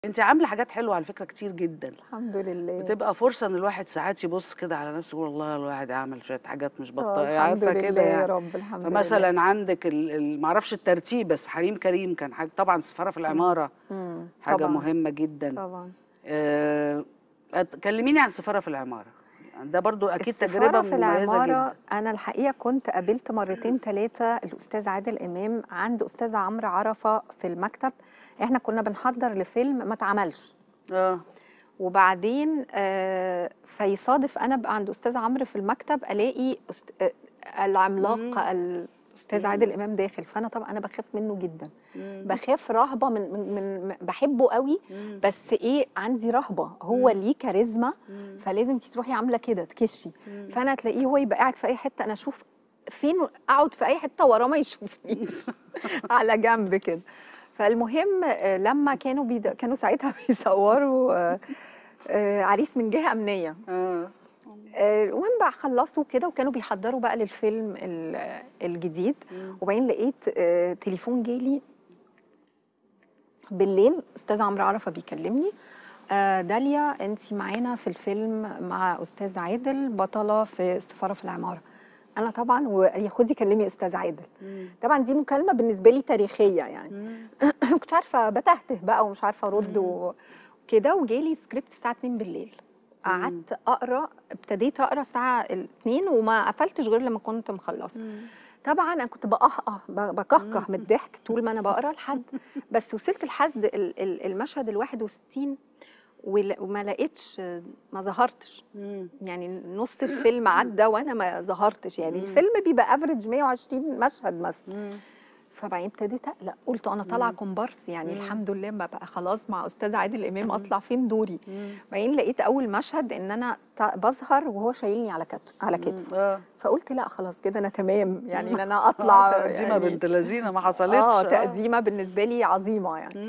انت عامله حاجات حلوه على فكره كتير جدا الحمد لله بتبقى فرصه ان الواحد ساعات يبص كده على نفسه يقول والله الواحد عمل شويه حاجات مش آه، بطاله الحمد عارفه لله كده يا يعني رب الحمد لله فمثلا عندك ال- ال- معرفش الترتيب بس حريم كريم كان حاجه طبعا السفاره في العماره مم، حاجه طبعاً، مهمه جدا طبعا آه، أت- كلميني عن السفاره في العماره ده برضو اكيد السفارة تجربه في مميزه العمارة جدا أنا الحقيقة كنت قابلت مرتين ثلاثة الأستاذ عادل إمام عند أستاذ عمرو عرفة في المكتب إحنا كنا بنحضر لفيلم ما اتعملش اه وبعدين آه، فيصادف أنا بقى عند أستاذ عمرو في المكتب ألاقي أست... آه، العملاق الأستاذ عادل إمام داخل فأنا طبعا أنا بخاف منه جدا بخاف رهبة من, من, من بحبه قوي بس إيه عندي رهبة هو ليه كاريزما فلازم انت تروحي عامله كده تكشي فانا تلاقيه هو يبقى قاعد في اي حته انا اشوف فين اقعد في اي حته وراه ما يشوفنيش على جنب كده فالمهم آه، لما كانوا بيد... كانوا ساعتها بيصوروا آه، آه، عريس من جهه امنيه اه آه، المهم بقى خلصوا كده وكانوا بيحضروا بقى للفيلم ال- الجديد وبعدين لقيت آه، تليفون جالي بالليل استاذ عمرو عرفه بيكلمني آه، داليا انت معانا في الفيلم مع استاذ عادل بطله في السفاره في العماره انا طبعا وقال لي خدي كلمي استاذ عادل طبعا دي مكالمه بالنسبه لي تاريخيه يعني ما كنتش عارفه بتهته بقى ومش عارفه ارد وكده وجالي سكريبت الساعه 2 بالليل قعدت اقرا ابتديت اقرا الساعه 2 وما قفلتش غير لما كنت مخلصه طبعا انا كنت بقهقه ب- بكهكه من الضحك طول ما انا بقرا لحد بس وصلت لحد ال- ال- المشهد ال 61 ول- وما لقيتش ما ظهرتش مم. يعني نص الفيلم عدى وانا ما ظهرتش يعني الفيلم بيبقى افريج 120 مشهد مثلا فبعدين ابتديت اقلق قلت انا طالعه كومبارس يعني الحمد لله ما بقى خلاص مع استاذ عادل امام اطلع فين دوري بعدين لقيت اول مشهد ان انا ط- بظهر وهو شايلني على كتف على كتفه اه فقلت لا خلاص كده انا تمام يعني ان انا اطلع تقديمه يعني بنت لذينه ما حصلتش اه آه. تقديمه بالنسبه لي عظيمه يعني